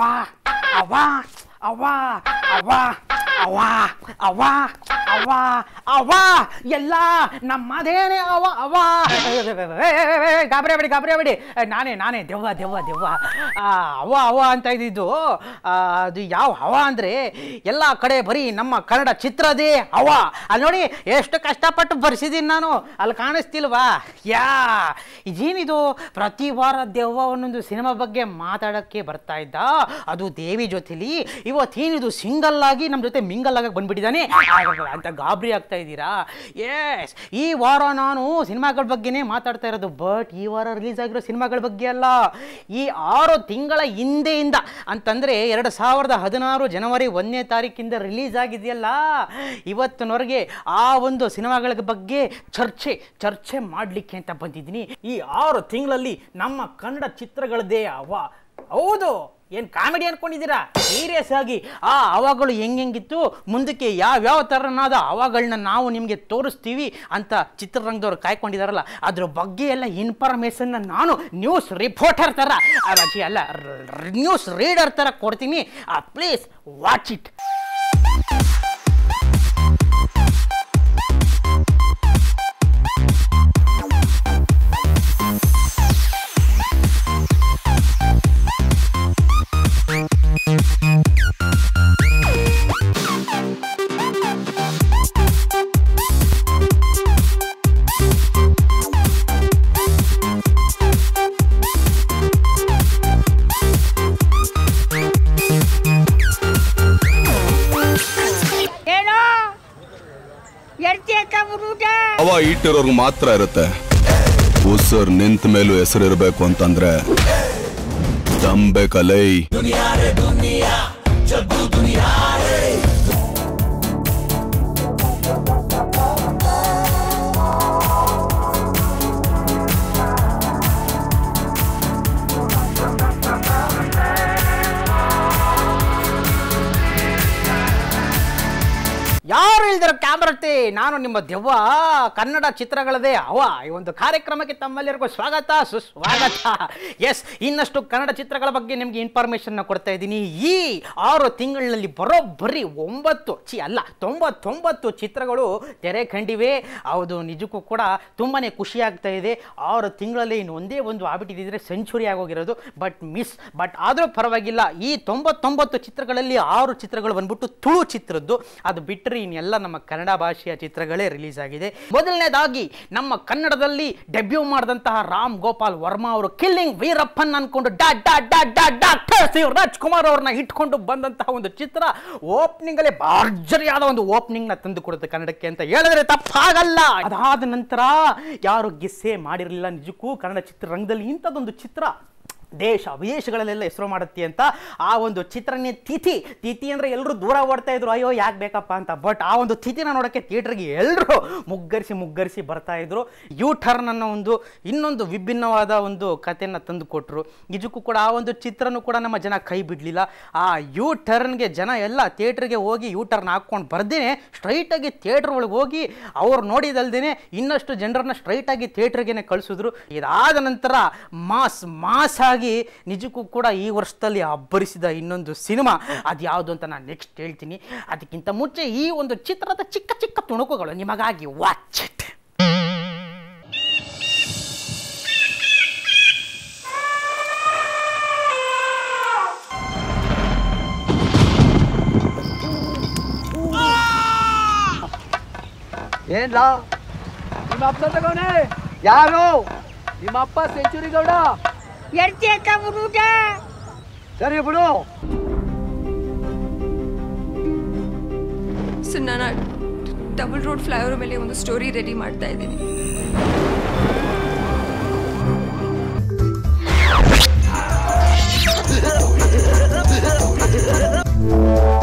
ಅವ್ವ ಅವ್ವ ಅವ್ವ ಅವ್ವ ಅವ್ವ ಅವ್ವ ಅವ್ವ ಎಲ್ಲ ನಮ್ಮದೇನೆ ಅವ ಅವ ಗಾಬರಿ ಬಿಡಿ ಗಾಬರಿ ಬಿಡಿ ನಾನೇ ನಾನೇ ದೆವ್ವ ದೆವ್ವ ದೆವ್ವ ಆ, ಅವ್ವ ಅವ್ವ ಅಂತ ಇದ್ದಿದ್ದು ಆ, ಅದು ಯಾವ ಹವ ಅಂದರೆ ಎಲ್ಲ ಕಡೆ ಬರೀ ನಮ್ಮ ಕನ್ನಡ ಚಿತ್ರದೇ ಹವ ಅಲ್ಲಿ ನೋಡಿ ಎಷ್ಟು ಕಷ್ಟಪಟ್ಟು ಬರ್ಸಿದ್ದೀನಿ ನಾನು ಅಲ್ಲಿ ಕಾಣಿಸ್ತಿಲ್ವಾ ಯಾ ಇದೇನಿದು ಪ್ರತಿ ವಾರ ದೆವ್ವ ಒಂದೊಂದು ಸಿನಿಮಾ ಬಗ್ಗೆ ಮಾತಾಡೋಕ್ಕೆ ಬರ್ತಾ ಇದ್ದ ಅದು ದೇವಿ ಜೊತೆಲಿ ಇವತ್ತೇನಿದು ಸಿಂಗಲ್ ಆಗಿ ನಮ್ಮ ಜೊತೆ ಮಿಂಗಲ್ ಆಗಿ ಬಂದ್ಬಿಟ್ಟಿದ್ದಾನೆ ಅಂತ ಗಾಬರಿ ಆಗ್ತಾ ಇದ್ದೀರಾ ಎಸ್ ಈ ವಾರ ನಾನು ಸಿನಿಮಾಗಳ ಬಗ್ಗೆನೇ ಮಾತಾಡ್ತಾ ಇರೋದು ಬಟ್ ಈ ವಾರ ರಿಲೀಸ್ ಆಗಿರೋ ಸಿನಿಮಾಗಳ ಬಗ್ಗೆ ಅಲ್ಲ ಈ ಆರು ತಿಂಗಳ ಹಿಂದೆಯಿಂದ ಅಂತಂದರೆ ಎರಡು ಸಾವಿರದ ಹದಿನಾರು ಜನವರಿ ಒಂದನೇ ತಾರೀಕಿಂದ ರಿಲೀಸ್ ಆಗಿದೆಯಲ್ಲ ಇವತ್ತಿನವರೆಗೆ ಆ ಒಂದು ಸಿನಿಮಾಗಳ ಬಗ್ಗೆ ಚರ್ಚೆ ಚರ್ಚೆ ಮಾಡಲಿಕ್ಕೆ ಅಂತ ಬಂದಿದ್ದೀನಿ ಈ ಆರು ತಿಂಗಳಲ್ಲಿ ನಮ್ಮ ಕನ್ನಡ ಚಿತ್ರಗಳದ್ದೇ ಅವ ಹೌದು ಏನು ಕಾಮಿಡಿ ಅನ್ಕೊಂಡಿದ್ದೀರಾ ಸೀರಿಯಸ್ ಆಗಿ ಆ ಅವಾಗಳು ಹೆಂಗಿತ್ತು ಮುಂದಕ್ಕೆ ಯಾವ್ಯಾವ ಥರನಾದ ಅವಾಗಳನ್ನ ನಾವು ನಿಮಗೆ ತೋರಿಸ್ತೀವಿ ಅಂತ ಚಿತ್ರರಂಗದವ್ರು ಕಾಯ್ಕೊಂಡಿದಾರಲ್ಲ ಅದ್ರ ಬಗ್ಗೆ ಎಲ್ಲ ಇನ್ಫಾರ್ಮೇಷನ್ನ ನಾನು ನ್ಯೂಸ್ ರಿಪೋರ್ಟರ್ ಥರ ಅಲ್ಲ ಅಲ್ಲ ನ್ಯೂಸ್ ರೀಡರ್ ಥರ ಕೊಡ್ತೀನಿ ಪ್ಲೀಸ್ ವಾಚ್ ಇಟ್ ಏನೋ ಎರ್ತಿ ಅಕ್ಕ ಬಿಡುಟ ಅವ ಇಟ್ಟಿರೋರ್ಗು ಮಾತ್ರ ಇರುತ್ತೆ ಉಸಿರ್ ನಿಂತ ಮೇಲೂ ಹೆಸರಿರ್ಬೇಕು ಅಂತಂದ್ರೆ ತಂಬೇಕಲೈ ಯಾರು ಇಲ್ದಿರೋ ಕ್ಯಾಮ್ರತೆ ನಾನು ನಿಮ್ಮ ದೆವ್ವ ಕನ್ನಡ ಚಿತ್ರಗಳದೇ ಅವ ಈ ಒಂದು ಕಾರ್ಯಕ್ರಮಕ್ಕೆ ತಮ್ಮಲ್ಲಿರುವ ಸ್ವಾಗತ ಸುಸ್ವಾಗತ ಎಸ್ ಇನ್ನಷ್ಟು ಕನ್ನಡ ಚಿತ್ರಗಳ ಬಗ್ಗೆ ನಿಮಗೆ ಇನ್ಫಾರ್ಮೇಶನ್ ಕೊಡ್ತಾ ಇದ್ದೀನಿ ಈ ಆರು ತಿಂಗಳಿನಲ್ಲಿ ಬರೋಬ್ಬರಿ ಒಂಬತ್ತು ಚಿ ಅಲ್ಲ ತೊಂಬತ್ತೊಂಬತ್ತು ಚಿತ್ರಗಳು ತೆರೆ ಕಂಡಿವೆ ಹೌದು ನಿಜಕ್ಕೂ ಕೂಡ ತುಂಬಾ ಖುಷಿ ಆಗ್ತಾ ಇದೆ ಆರು ತಿಂಗಳಲ್ಲಿ ಇನ್ನು ಒಂದೇ ಒಂದು ಆಗ್ಬಿಟ್ಟಿದ್ರೆ ಸೆಂಚುರಿ ಆಗೋಗಿರೋದು ಬಟ್ ಮಿಸ್ ಬಟ್ ಆದರೂ ಪರವಾಗಿಲ್ಲ ಈ ತೊಂಬತ್ತೊಂಬತ್ತು ಚಿತ್ರಗಳಲ್ಲಿ ಆರು ಚಿತ್ರಗಳು ಬಂದ್ಬಿಟ್ಟು ತುಳು ಚಿತ್ರದ್ದು ಅದು ಬಿಟ್ಟರೆ ಇನ್ನೆಲ್ಲ ನಮ್ಮ ಕನ್ನಡ ಭಾಷೆಯ ಚಿತ್ರಗಳೇ ರಿಲೀಸ್ ಆಗಿದೆ ಮೊದಲನೇದಾಗಿ ನಮ್ಮ ಕನ್ನಡದಲ್ಲಿ ಡೆಬ್ಯೂ ಮಾಡಿದಂತಹ ರಾಮ್ ಗೋಪಾಲ್ ವರ್ಮಾ ಅವರು ಕಿಲ್ಲಿಂಗ್ ವೀರಪ್ಪನ್ ಅನ್ಕೊಂಡು ಡಾ ಡಾ ಡಾ ಡಾ ಡಾಕ್ಟರ್ ಶಿವರಾಜ್ ಕುಮಾರ್ ಅವ್ರನ್ನ ಇಟ್ಕೊಂಡು ಬಂದಂತಹ ಒಂದು ಚಿತ್ರ ಓಪನಿಂಗ್ ಅಲ್ಲೇ ಭರ್ಜರಿಯಾದ ಒಂದು ಓಪನಿಂಗ್ ನ ತಂದು ಕೊಡುತ್ತೆ ಕನ್ನಡಕ್ಕೆ ಅಂತ ಹೇಳಿದ್ರೆ ತಪ್ಪಾಗಲ್ಲ ಅದಾದ ನಂತರ ಯಾರು ಗೆಸ್ಸೇ ಮಾಡಿರಲಿಲ್ಲ ನಿಜಕ್ಕೂ ಕನ್ನಡ ಚಿತ್ರರಂಗದಲ್ಲಿ ಇಂಥದ್ದೊಂದು ಚಿತ್ರ ದೇಶ ವಿದೇಶಗಳಲ್ಲೆಲ್ಲ ಹೆಸರು ಮಾಡುತ್ತೆ ಅಂತ ಆ ಒಂದು ಚಿತ್ರನೇ ತಿಥಿ ತಿಥಿ ಅಂದರೆ ಎಲ್ಲರೂ ದೂರ ಓಡ್ತಾ ಇದ್ರು ಅಯ್ಯೋ ಯಾಕೆ ಬೇಕಪ್ಪ ಅಂತ ಬಟ್ ಆ ಒಂದು ತಿಥಿನ ನೋಡೋಕ್ಕೆ ಥಿಯೇಟ್ರಿಗೆ ಎಲ್ಲರೂ ಮುಗ್ಗರಿಸಿ ಮುಗ್ಗರಿಸಿ ಬರ್ತಾ ಇದ್ರು ಯೂ ಟರ್ನ್ ಅನ್ನೋ ಒಂದು ಇನ್ನೊಂದು ವಿಭಿನ್ನವಾದ ಒಂದು ಕಥೆನ ತಂದು ಕೊಟ್ಟರು ನಿಜಕ್ಕೂ ಕೂಡ ಆ ಒಂದು ಚಿತ್ರನೂ ಕೂಡ ನಮ್ಮ ಜನ ಕೈ ಬಿಡಲಿಲ್ಲ ಆ ಯೂ ಟರ್ನ್ಗೆ ಜನ ಎಲ್ಲ ಥಿಯೇಟ್ರಿಗೆ ಹೋಗಿ ಯೂ ಟರ್ನ್ ಹಾಕ್ಕೊಂಡು ಬರ್ದೇನೆ ಸ್ಟ್ರೈಟಾಗಿ ಥಿಯೇಟ್ರ್ ಒಳಗೆ ಹೋಗಿ ಅವ್ರು ನೋಡಿದಲ್ದೇನೆ ಇನ್ನಷ್ಟು ಜನರನ್ನ ಸ್ಟ್ರೈಟಾಗಿ ಥಿಯೇಟ್ರಿಗೇನೆ ಕಳಿಸಿದ್ರು ಇದಾದ ನಂತರ ಮಾಸ್ ಮಾಸ್ ಆಗಿ ನಿಜಕ್ಕೂ ಕೂಡ ಈ ವರ್ಷದಲ್ಲಿ ಅಬ್ಬರಿಸಿದ ಇನ್ನೊಂದು ಸಿನಿಮಾ ಅದು ಯಾವುದು ಅಂತ ನಾನು ನೆಕ್ಸ್ಟ್ ಹೇಳ್ತೀನಿ ಅದಕ್ಕಿಂತ ಮುಂಚೆ ಈ ಒಂದು ಚಿತ್ರದ ಚಿಕ್ಕ ಚಿಕ್ಕ ತುಣುಕುಗಳು ನಿಮಗಾಗಿ ವಾಚ್ ಇಟ್ ಏನ್ಲ ನಿಮ್ಮ ಅಪ್ಪ ತಗೋನೆ ಯಾರು ನಿಮ್ಮ ಅಪ್ಪ ಸೆಂಚುರಿ ಗೌಡ ಎರ್ತಿ ಅಕ್ಕ ಬಿಡುಟ ಸರಿ ಬಿಡು ಸೊ ನಾನು ಡಬಲ್ ರೋಡ್ ಫ್ಲೈಓವರ್ ಮೇಲೆ ಒಂದು ಸ್ಟೋರಿ ರೆಡಿ ಮಾಡ್ತಾ ಇದ್ದೀನಿ ಆ